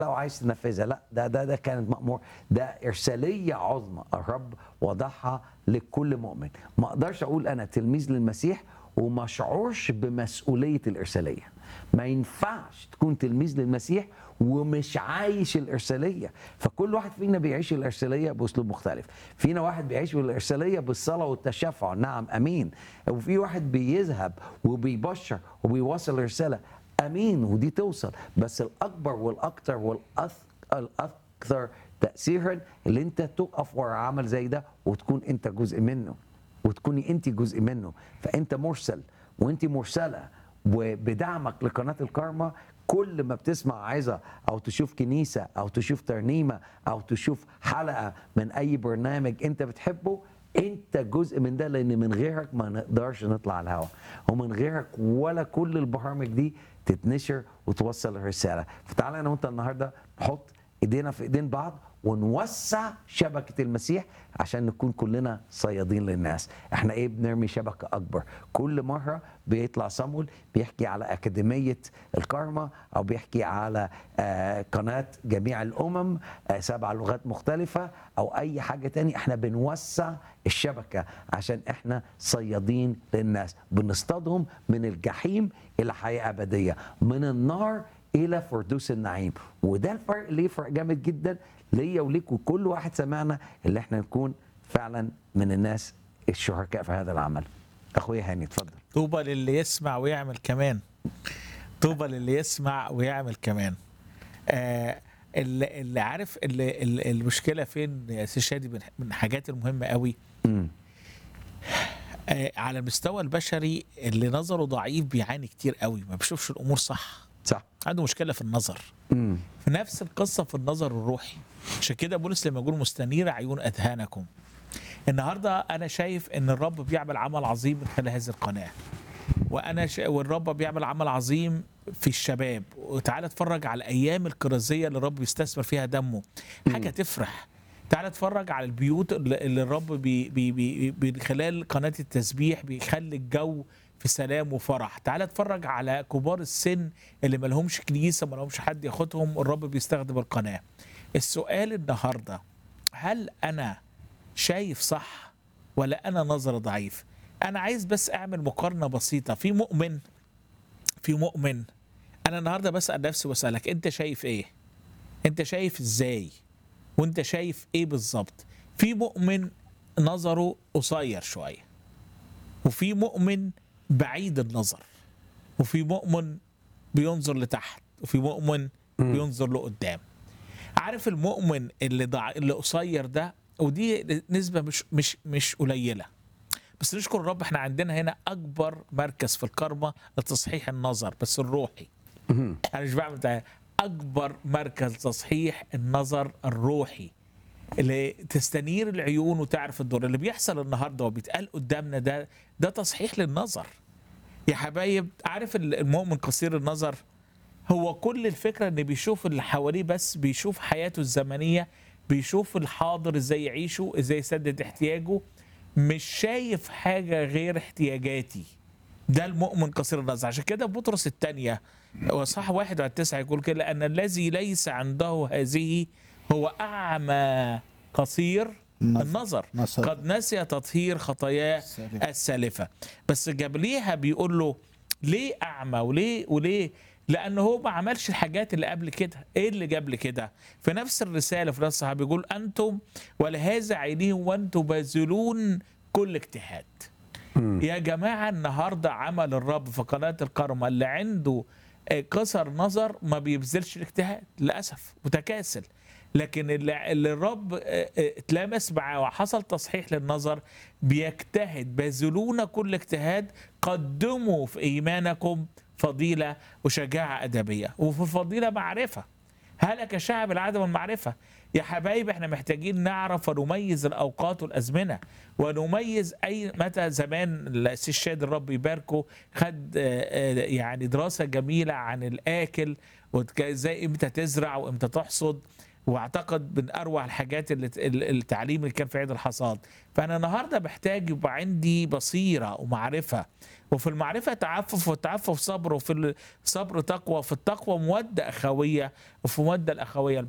لو عايز تنفذها لا ده ده ده كانت مأمور ده إرسالية عظمى الرب وضعها لكل مؤمن ما أقدرش أقول أنا تلميذ للمسيح وما أشعرش بمسؤولية الإرسالية ما ينفعش تكون تلميذ للمسيح ومش عايش الإرسالية فكل واحد فينا بيعيش الإرسالية بأسلوب مختلف فينا واحد بيعيش الإرسالية بالصلاة والتشفع نعم أمين وفي واحد بيذهب وبيبشر وبيوصل الرسالة امين ودي توصل بس الاكبر والاكثر والاكثر تاثيرا اللي انت تقف ورا عمل زي ده وتكون انت جزء منه وتكوني انت جزء منه فانت مرسل وانت مرسله وبدعمك لقناه الكارما كل ما بتسمع عظه او تشوف كنيسه او تشوف ترنيمه او تشوف حلقه من اي برنامج انت بتحبه انت جزء من ده لان من غيرك ما نقدرش نطلع على الهواء ومن غيرك ولا كل البرامج دي تتنشر وتوصل الرساله فتعالى انا وانت النهارده نحط ايدينا في ايدين بعض ونوسع شبكه المسيح عشان نكون كلنا صيادين للناس احنا ايه بنرمي شبكه اكبر كل مره بيطلع صامول بيحكي على اكاديميه الكارما او بيحكي على آه قناه جميع الامم آه سبع لغات مختلفه او اي حاجه تاني احنا بنوسع الشبكه عشان احنا صيادين للناس بنصطادهم من الجحيم الى حياه ابديه من النار الى فردوس النعيم وده الفرق ليه فرق جامد جدا ليا وليك وكل واحد سمعنا اللي احنا نكون فعلا من الناس الشركاء في هذا العمل اخويا هاني اتفضل طوبى للي يسمع ويعمل كمان طوبى للي يسمع ويعمل كمان آه اللي, اللي عارف اللي اللي المشكله فين يا سي شادي من من الحاجات المهمه قوي امم آه على المستوى البشري اللي نظره ضعيف بيعاني كتير قوي ما بيشوفش الامور صح صح عنده مشكله في النظر امم في نفس القصه في النظر الروحي عشان كده بولس لما يقول مستنير عيون اذهانكم النهارده انا شايف ان الرب بيعمل عمل عظيم من خلال هذه القناه وانا ش... والرب بيعمل عمل عظيم في الشباب وتعالى اتفرج على الايام الكرازيه اللي الرب بيستثمر فيها دمه حاجه تفرح تعالى اتفرج على البيوت اللي اللي الرب بي بي بي من خلال قناه التسبيح بيخلي الجو في سلام وفرح تعالى اتفرج على كبار السن اللي ما لهمش كنيسه ما لهمش حد ياخدهم الرب بيستخدم القناه السؤال النهارده هل انا شايف صح ولا انا نظر ضعيف انا عايز بس اعمل مقارنه بسيطه في مؤمن في مؤمن انا النهارده بسال نفسي واسالك انت شايف ايه انت شايف ازاي وانت شايف ايه بالظبط في مؤمن نظره قصير شويه وفي مؤمن بعيد النظر وفي مؤمن بينظر لتحت وفي مؤمن بينظر لقدام عارف المؤمن اللي ضع... اللي قصير ده ودي نسبه مش مش مش قليله بس نشكر الرب احنا عندنا هنا اكبر مركز في الكرمه لتصحيح النظر بس الروحي انا مش بعمل ده اكبر مركز تصحيح النظر الروحي اللي تستنير العيون وتعرف الدور اللي بيحصل النهارده وبيتقال قدامنا ده ده تصحيح للنظر يا حبايب عارف المؤمن قصير النظر هو كل الفكره ان بيشوف اللي حواليه بس بيشوف حياته الزمنيه بيشوف الحاضر ازاي يعيشه ازاي يسدد احتياجه مش شايف حاجه غير احتياجاتي ده المؤمن قصير النظر عشان كده بطرس الثانيه وصح واحد على التسعة يقول كده لأن الذي ليس عنده هذه هو أعمى قصير النظر. النظر نظر. قد نسي تطهير خطاياه السالفة. السالفة بس قبليها بيقول له ليه أعمى وليه وليه لأن هو ما عملش الحاجات اللي قبل كده إيه اللي قبل كده في نفس الرسالة في نفس الصحابة بيقول أنتم ولهذا عينيهم وأنتم باذلون كل اجتهاد يا جماعة النهاردة عمل الرب في قناة الكرمة اللي عنده آه، قصر نظر ما بيبذلش الاجتهاد للأسف متكاسل لكن اللي, اللي الرب آه، آه، اتلامس معاه وحصل تصحيح للنظر بيجتهد باذلون كل اجتهاد قدموا في إيمانكم فضيلة وشجاعة أدبية وفي الفضيلة معرفة هلك شعب العدم المعرفة يا حبايب احنا محتاجين نعرف ونميز الأوقات والأزمنة ونميز أي متى زمان السي الشاد الرب يباركه خد آه، آه، يعني دراسة جميلة عن الآكل وازاي امتى تزرع وامتى تحصد واعتقد من اروع الحاجات اللي ال- التعليم اللي كان في عيد الحصاد فانا النهارده محتاج يبقى عندي بصيره ومعرفه وفي المعرفه تعفف والتعفف صبر وفي الصبر تقوى وفي التقوى موده اخويه وفي موده الاخويه